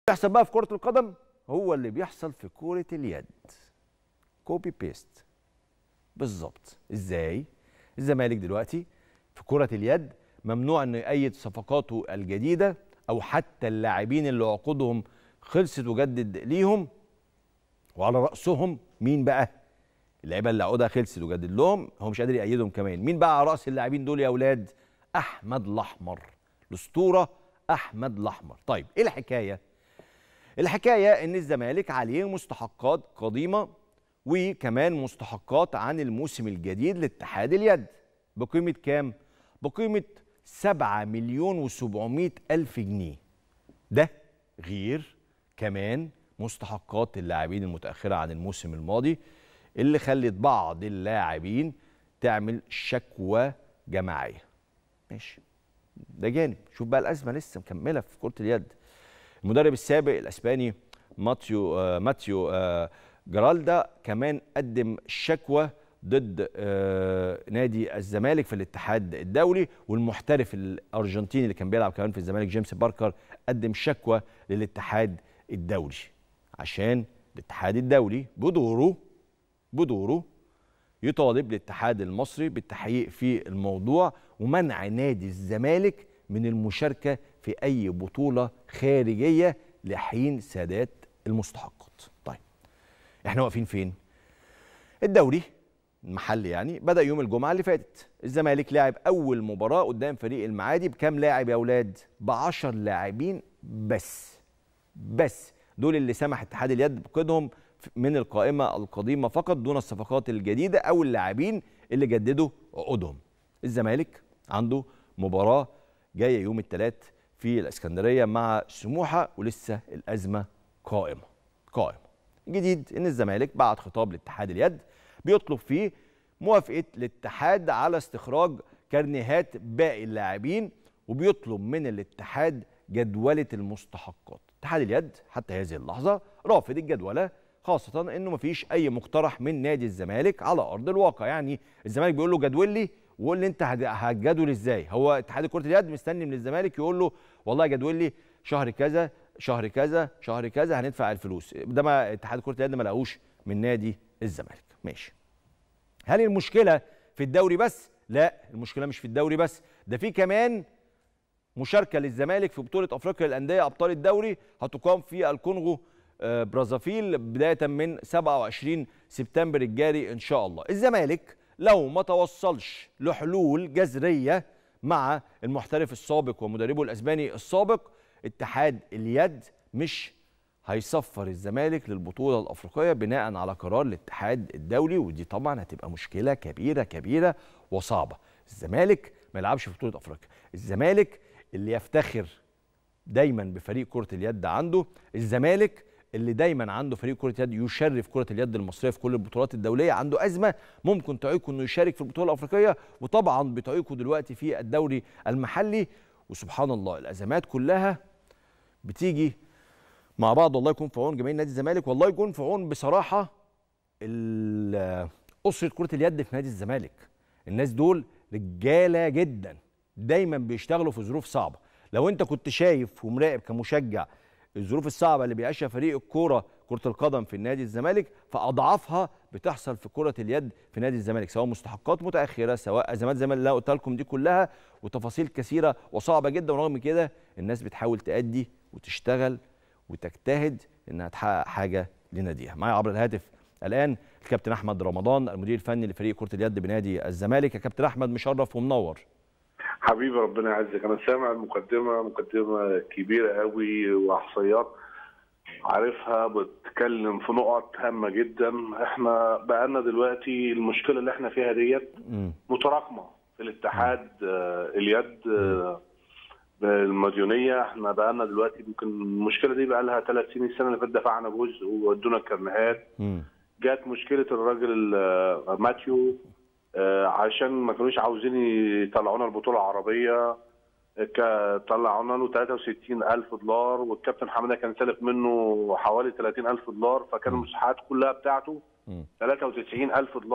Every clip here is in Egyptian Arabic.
بيحصل بقى في كرة القدم هو اللي بيحصل في كرة اليد كوبي بيست بالظبط ازاي الزمالك دلوقتي في كرة اليد ممنوع انه يأيد صفقاته الجديدة او حتى اللاعبين اللي عقودهم خلصت وجدد ليهم وعلى رأسهم مين بقى اللعيبه اللي عقودها خلصت وجدد لهم هو مش قادر يأيدهم كمان مين بقى على رأس اللاعبين دول يا اولاد احمد الاحمر الاسطوره احمد الاحمر طيب ايه الحكايه الحكايه ان الزمالك عليه مستحقات قديمه وكمان مستحقات عن الموسم الجديد لاتحاد اليد بقيمه كام بقيمه 7 مليون و700 الف جنيه ده غير كمان مستحقات اللاعبين المتاخره عن الموسم الماضي اللي خلت بعض اللاعبين تعمل شكوى جماعيه ماشي ده جانب شوف بقى الازمه لسه مكمله في كره اليد المدرب السابق الاسباني ماتيو آه ماتيو آه جرالدا كمان قدم شكوى ضد آه نادي الزمالك في الاتحاد الدولي والمحترف الارجنتيني اللي كان بيلعب كمان في الزمالك جيمس باركر قدم شكوى للاتحاد الدولي عشان الاتحاد الدولي بدوره بدوره يطالب الاتحاد المصري بالتحقيق في الموضوع ومنع نادي الزمالك من المشاركه في اي بطوله خارجيه لحين سداد المستحقات. طيب احنا واقفين فين؟ الدوري المحلي يعني بدا يوم الجمعه اللي فاتت الزمالك لعب اول مباراه قدام فريق المعادي بكام لاعب يا اولاد؟ ب 10 لاعبين بس بس دول اللي سمح اتحاد اليد بقيدهم من القائمه القديمه فقط دون الصفقات الجديده او اللاعبين اللي جددوا عقودهم. الزمالك عنده مباراه جايه يوم الثلاث في الاسكندريه مع سموحه ولسه الازمه قائمه قائمه جديد ان الزمالك بعت خطاب لاتحاد اليد بيطلب فيه موافقه الاتحاد على استخراج كارنيهات باقي اللاعبين وبيطلب من الاتحاد جدوله المستحقات اتحاد اليد حتى هذه اللحظه رافض الجدوله خاصة انه مفيش اي مقترح من نادي الزمالك على ارض الواقع يعني الزمالك بيقول له جدول لي وقول لي انت هتجدول ازاي هو اتحاد كرة اليد مستني من الزمالك يقول له والله جدول لي شهر كذا شهر كذا شهر كذا هندفع الفلوس ده ما اتحاد كرة اليد ما لقوش من نادي الزمالك ماشي هل المشكلة في الدوري بس لا المشكلة مش في الدوري بس ده في كمان مشاركة للزمالك في بطولة افريقيا للاندية ابطال الدوري هتقام في الكونغو برازافيل بدايه من 27 سبتمبر الجاري ان شاء الله الزمالك لو ما توصلش لحلول جذريه مع المحترف السابق ومدربه الاسباني السابق اتحاد اليد مش هيصفر الزمالك للبطوله الافريقيه بناء على قرار الاتحاد الدولي ودي طبعا هتبقى مشكله كبيره كبيره وصعبه الزمالك ما يلعبش في بطوله افريقيا الزمالك اللي يفتخر دايما بفريق كره اليد عنده الزمالك اللي دايما عنده فريق كره يد يشرف كره اليد المصريه في كل البطولات الدوليه عنده ازمه ممكن تعيقه انه يشارك في البطوله الافريقيه وطبعا بتعيقه دلوقتي في الدوري المحلي وسبحان الله الازمات كلها بتيجي مع بعض والله يكون في عون جماهير نادي الزمالك والله يكون في عون بصراحه اسره كره اليد في نادي الزمالك الناس دول رجاله جدا دايما بيشتغلوا في ظروف صعبه لو انت كنت شايف ومراقب كمشجع الظروف الصعبه اللي بيعيشها فريق الكوره كره القدم في النادي الزمالك فاضعافها بتحصل في كره اليد في نادي الزمالك سواء مستحقات متاخره سواء ازمات زي ما اللي قلت لكم دي كلها وتفاصيل كثيره وصعبه جدا ورغم كده الناس بتحاول تأدي وتشتغل وتجتهد انها تحقق حاجه لناديها معايا عبر الهاتف الان الكابتن احمد رمضان المدير الفني لفريق كره اليد بنادي الزمالك يا كابتن احمد مشرف ومنور حبيبي ربنا يعزك انا سامع المقدمه مقدمه كبيره قوي واحصائيات عارفها بتتكلم في نقط هامه جدا احنا بقالنا دلوقتي المشكله اللي احنا فيها ديت متراكمه في الاتحاد آه اليد آه بالمديونيه احنا بقالنا دلوقتي ممكن المشكله دي بقى لها ثلاث سنين السنه اللي فاتت دفعنا جزء وودونا الكرنيهات جت مشكله الراجل ماتيو آه عشان ما كانوش عاوزين يطلعونا البطوله العربيه طلعونا له 63 ألف دولار والكابتن حماده كان سالف منه حوالي 30 ألف دولار فكان المساحات كلها بتاعته 93 ألف دولار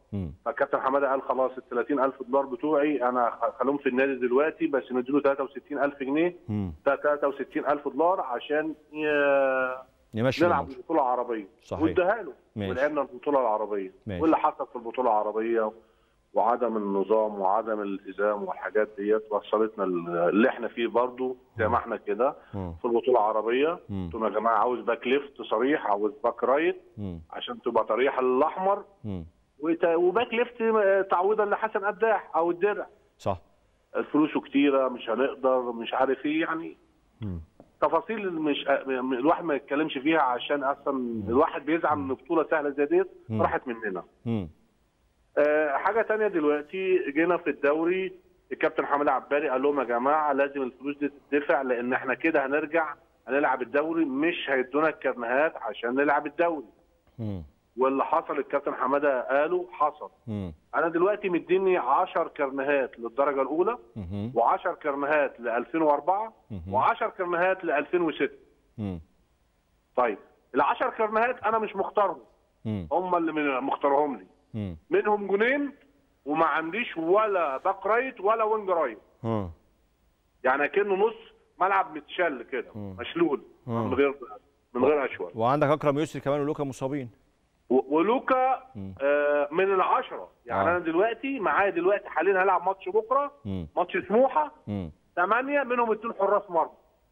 مم. فالكابتن حماده قال خلاص ال 30000 دولار بتوعي انا هخليهم في النادي دلوقتي بس نديله 63000 جنيه مم. ده 63000 دولار عشان ي- يمشي نلعب الأمور. البطوله العربيه صحيح. واداها له ماشي. ولعبنا البطوله العربيه ماشي. واللي حصل في البطوله العربيه وعدم النظام وعدم الالتزام والحاجات ديت وصلتنا اللي احنا فيه برضو زي ما احنا كده مم. في البطوله العربيه مم. قلت لهم يا جماعه عاوز باك ليفت صريح عاوز باك رايت مم. عشان تبقى طريحه للاحمر مم. وت- وباك ليفت تعويضا لحسن قداح او الدرع صح فلوسه كتيره مش هنقدر مش عارف ايه يعني مم. تفاصيل مش الواحد ما يتكلمش فيها عشان اصلا الواحد بيزعل ان بطوله سهله زي ديت مم. راحت مننا. مم. آه حاجه تانية دلوقتي جينا في الدوري الكابتن حماد عباري قال لهم يا جماعه لازم الفلوس دي تدفع لان احنا كده هنرجع هنلعب الدوري مش هيدونا الكرنيهات عشان نلعب الدوري. مم. واللي حصل الكابتن حماده قاله حصل. مم. انا دلوقتي مديني 10 كرنيهات للدرجه الاولى مم. و10 كرنيهات ل 2004 مهم. و10 كرنيهات ل 2006. مم. طيب ال10 كرنيهات انا مش مختارهم مم. هم اللي من- مختارهم لي مم. منهم جونين وما عنديش ولا باك رايت ولا وينج رايت مم. يعني اكنه نص ملعب متشل كده مم. مشلول مم. من غير من غير اشول وعندك اكرم يسري كمان ولوكا مصابين و- ولوكا مم. آه من العشرة يعني آه. انا دلوقتي معايا دلوقتي حاليا هلعب ماتش بكره مم. ماتش سموحه مم. ثمانية منهم اتنين حراس مرمى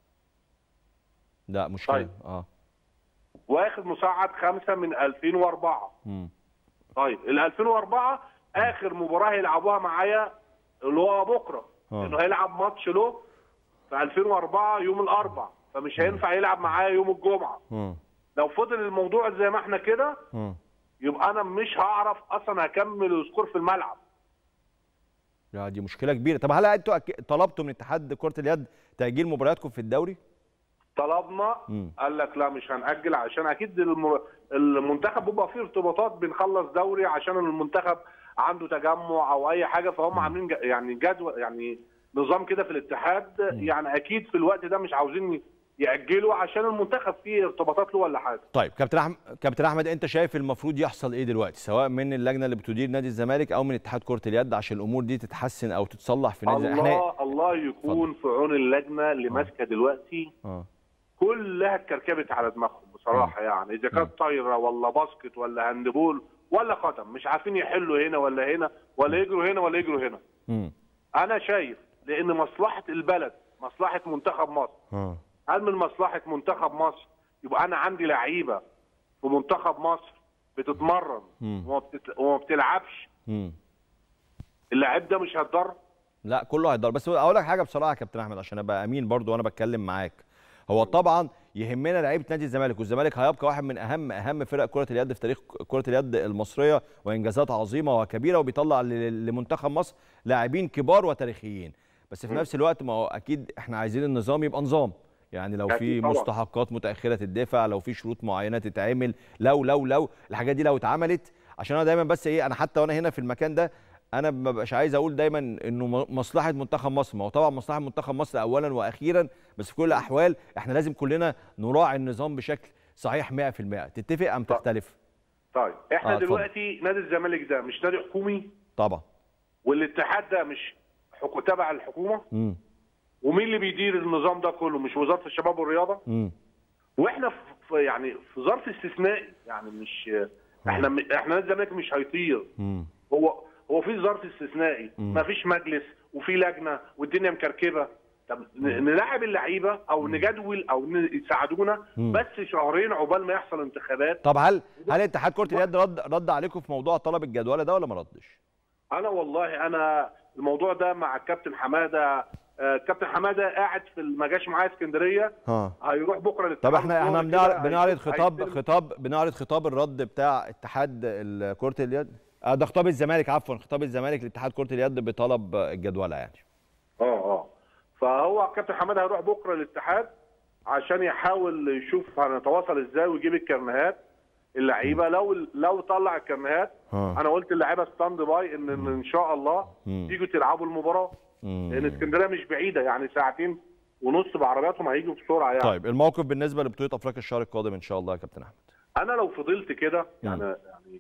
لا مشكله طيب. اه واخد مساعد خمسة من 2004 مم. طيب ال 2004 اخر مباراه هيلعبوها معايا اللي هو بكره آه. انه هيلعب ماتش له في 2004 يوم الاربع فمش هينفع يلعب معايا يوم الجمعه مم. لو فضل الموضوع زي ما احنا كده مم. يبقى انا مش هعرف اصلا هكمل السكور في الملعب لا دي مشكله كبيره طب هل انتوا أك- طلبتوا من اتحاد كره اليد تاجيل مبارياتكم في الدوري طلبنا مم. قال لك لا مش هنأجل عشان اكيد الم- المنتخب بيبقى فيه ارتباطات بنخلص دوري عشان المنتخب عنده تجمع او اي حاجه فهم عاملين ج- يعني جدول يعني نظام كده في الاتحاد يعني اكيد في الوقت ده مش عاوزين يأجلوا عشان المنتخب فيه ارتباطات له ولا حاجه طيب كابتن احمد كابتن احمد انت شايف المفروض يحصل ايه دلوقتي سواء من اللجنه اللي بتدير نادي الزمالك او من اتحاد كره اليد عشان الامور دي تتحسن او تتصلح في نادي الزمالك الله الله يكون في عون اللجنه اللي ماسكه دلوقتي اه كلها اتكركبت على دماغهم بصراحه يعني اذا كانت طايره ولا باسكت ولا هاندبول ولا قدم مش عارفين يحلوا هنا ولا هنا ولا يجروا هنا ولا يجروا هنا امم انا شايف لان مصلحه البلد مصلحه منتخب مصر اه هل من مصلحه منتخب مصر يبقى انا عندي لعيبه في منتخب مصر بتتمرن مم. وما بتت- وما بتلعبش امم اللاعب ده مش هيتضرر لا كله هيتضرب بس اقول لك حاجه بصراحه يا كابتن احمد عشان ابقى امين برضو وانا بتكلم معاك هو طبعا يهمنا لعيبه نادي الزمالك والزمالك هيبقى واحد من اهم اهم فرق كره اليد في تاريخ كره اليد المصريه وانجازات عظيمه وكبيره وبيطلع ل- لمنتخب مصر لاعبين كبار وتاريخيين بس في نفس الوقت ما هو اكيد احنا عايزين النظام يبقى نظام يعني لو في أكيد طبعاً. مستحقات متاخره الدفع لو في شروط معينه تتعمل لو لو لو الحاجات دي لو اتعملت عشان انا دايما بس ايه انا حتى وانا هنا في المكان ده انا ما ببقاش عايز اقول دايما انه م- مصلحه منتخب مصر ما هو طبعا مصلحه منتخب مصر اولا واخيرا بس في كل الاحوال احنا لازم كلنا نراعي النظام بشكل صحيح 100% تتفق ام طب. تختلف طيب احنا آه، آه اتفضل. دلوقتي نادي الزمالك ده مش نادي حكومي طبعا والاتحاد ده مش حكو تبع الحكومه امم ومين اللي بيدير النظام ده كله مش وزاره الشباب والرياضه امم واحنا في في- يعني في ظرف استثنائي يعني مش احنا م- احنا نادي الزمالك مش هيطير امم هو هو في ظرف استثنائي مم. ما فيش مجلس وفي لجنه والدنيا مكركبه طب ن- نلاعب اللعيبه او نجدول او ن- يساعدونا مم. بس شهرين عقبال ما يحصل انتخابات طب هل هل اتحاد كره اليد رد رد عليكم في موضوع طلب الجدوله ده ولا ما ردش؟ انا والله انا الموضوع ده مع الكابتن حماده آه، الكابتن حماده قاعد في ال- ما جاش معايا اسكندريه ها هيروح بكره للاتحاد طب احنا احنا الدولي بنعرض كده، بنعرض هيشوف- خطاب هيستلم- خطاب بنعرض خطاب الرد بتاع اتحاد ال- كرة اليد آه ده خطاب الزمالك عفوا خطاب الزمالك لاتحاد كرة اليد بطلب الجدولة يعني اه اه فهو كابتن حماده هيروح بكره للاتحاد عشان يحاول يشوف هنتواصل ازاي ويجيب الكرنيهات اللعيبه لو لو طلع الكرنيهات ها. انا قلت اللعيبه ستاند باي ان ان ان شاء الله مم. تيجوا تلعبوا المباراه مم. لان اسكندريه مش بعيده يعني ساعتين ونص بعربياتهم هيجوا بسرعه يعني طيب الموقف بالنسبة لبطولة افريقيا الشهر القادم ان شاء الله يا كابتن احمد انا لو فضلت كده يعني يعني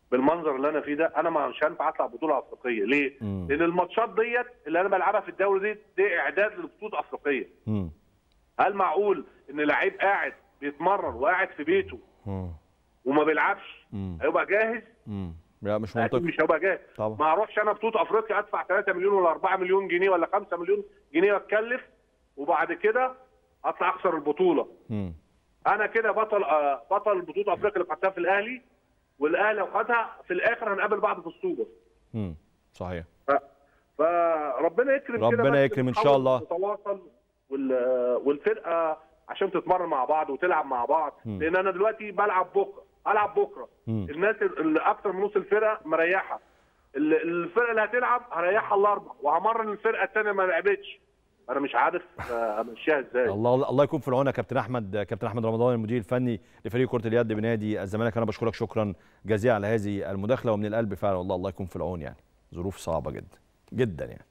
بالمنظر اللي انا فيه ده انا ما مش هينفع اطلع بطوله افريقيه ليه؟ مم. لان الماتشات ديت اللي انا بلعبها في الدوري دي دي اعداد لبطوله افريقيه مم. هل معقول ان لعيب قاعد بيتمرن وقاعد في بيته مم. وما بيلعبش مم. هيبقى جاهز مم. لا مش اكيد منطقي مش هيبقى جاهز طبعا. ما اروحش انا بطوله افريقيا ادفع 3 مليون ولا 4 مليون جنيه ولا 5 مليون جنيه واتكلف وبعد كده اطلع اخسر البطوله مم. انا كده بطل آه، بطل بطوله افريقيا اللي خدتها في الاهلي والاهلي لو خدها في الاخر هنقابل بعض في السوبر مم. صحيح ف- فربنا يكرم كده ربنا بس يكرم إن شاء نحاول الله. نتواصل وال- والفرقه عشان تتمرن مع بعض وتلعب مع بعض مم. لان انا دلوقتي بلعب بكره العب بكره مم. الناس اللي اكتر من نص الفرقه مريحه ال- الفرقه اللي هتلعب هريحها الاربع وهمرن الفرقه الثانيه ما لعبتش انا مش عارف آه، امشيها ازاي الله الله يكون في العون يا كابتن احمد كابتن احمد رمضان المدير الفني لفريق كره اليد بنادي الزمالك انا بشكرك شكرا جزيلا على هذه المداخله ومن القلب فعلا والله الله يكون في العون يعني ظروف صعبه جدا جدا يعني